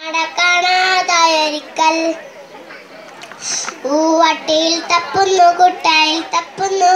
കാണാതായൊരിക്കൽ ഊവട്ടിയിൽ തപ്പുന്നു കുട്ടായിൽ തപ്പുന്നു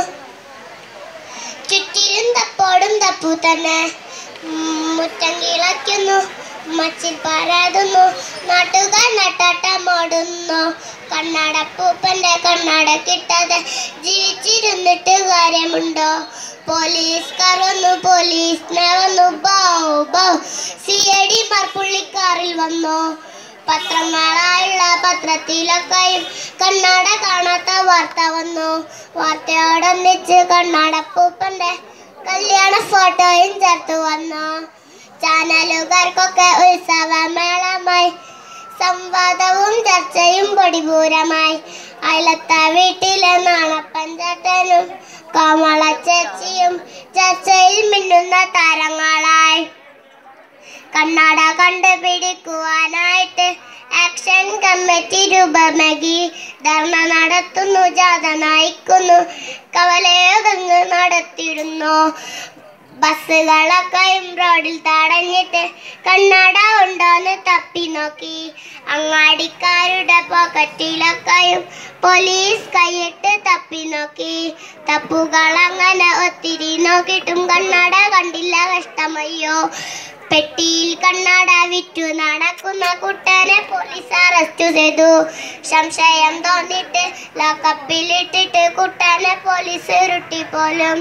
ചുറ്റിലും തപ്പോടും തപ്പു തന്നെ ഉം, മുറ്റം കിളയ്ക്കുന്നു മച്ചിൽ പാരാതുന്നു നാട്ടുകാർ നട്ടാട്ടമോടുന്നു കണ്ണടപ്പൂപ്പന്റെ കണ്ണട കിട്ടാതെ ജീവിച്ചിരുന്നിട്ട് കാര്യമുണ്ടോ പോലീസുകാർ വന്നു പോലീസിനെ വന്നു ബൗ ബൗ സി ഐ ഡി പുള്ളിക്കാറിൽ വന്നു പത്രങ്ങളായുള്ള പത്രത്തിലൊക്കെയും കണ്ണാട കാണാത്ത വാർത്ത വന്നു വാർത്തയോടൊന്നിച്ച് കണ്ണാടപ്പൂപ്പന്റെ കല്യാണ ഫോട്ടോയും ചേർത്ത് വന്നു ചാനലുകാർക്കൊക്കെ ഉത്സവമേളമായി സംവാദവും ചർച്ചയും പൊടിപൂരമായി അയലത്തെ വീട്ടിലെ നാണപ്പഞ്ചേട്ടനും കോമള ചേച്ചിയും ചർച്ചയിൽ മിന്നുന്ന താരങ്ങളായി കണ്ണട കണ്ടുപിടിക്കുവാനായിട്ട് ആക്ഷൻ കമ്മിറ്റി രൂപമകി ധർണ നടത്തുന്നു ജാഥ നയിക്കുന്നു കവലയൊതുങ്ങ് നടത്തിയിരുന്നു ബസ്സുകളൊക്കെയും റോഡിൽ തടഞ്ഞിട്ട് കണ്ണട ഉണ്ടോന്ന് തപ്പി നോക്കി അങ്ങാടിക്കാരുടെ പോക്കറ്റിലൊക്കെയും പോലീസ് കൈയിട്ട് തപ്പി നോക്കി തപ്പുകൾ അങ്ങനെ ഒത്തിരി നോക്കിയിട്ടും കണ്ണട കണ്ടില്ല കഷ്ടമയ്യോ പെട്ടിയിൽ കണ്ണട വിറ്റു നടക്കുന്ന കുട്ടനെ പോലീസ് അറസ്റ്റ് ചെയ്തു സംശയം തോന്നിട്ട് ലോക്കപ്പിലിട്ടിട്ട് കുട്ടനെ പോലീസ് ഉരുട്ടി പോലും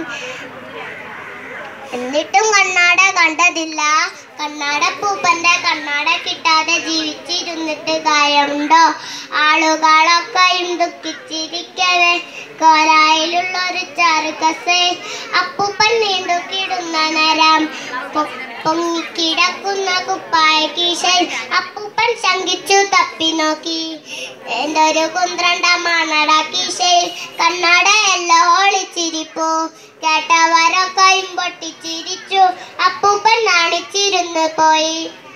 എന്നിട്ടും കണ്ണാട കണ്ടതില്ല കണ്ണാട പൂപ്പന്റെ കണ്ണാട കിട്ടാതെ ജീവിച്ചിരുന്നിട്ട് കാര്യമുണ്ടോ ആളുകളൊക്കെയും ദുഃഖിച്ചിരിക്കവേ കോരായിലുള്ള ഒരു ചാറുകസേ അപ്പൂപ്പൻ നീണ്ടു കിടുന്ന നേരം പൊ- പൊങ്ങിക്കിടക്കുന്ന കുപ്പായ കീശയിൽ അപ്പൂപ്പൻ ശങ്കിച്ചു തപ്പി നോക്കി എന്തൊരു കുന്ത്രണ്ട മണട കീശയിൽ കണ്ണട എല്ലാം ഒളിച്ചിരിപ്പു കേട്ടവരൊക്കെയും പൊട്ടിച്ചിരിച്ചു അപ്പൂപ്പൻ നാണിച്ചിരുന്നു പോയി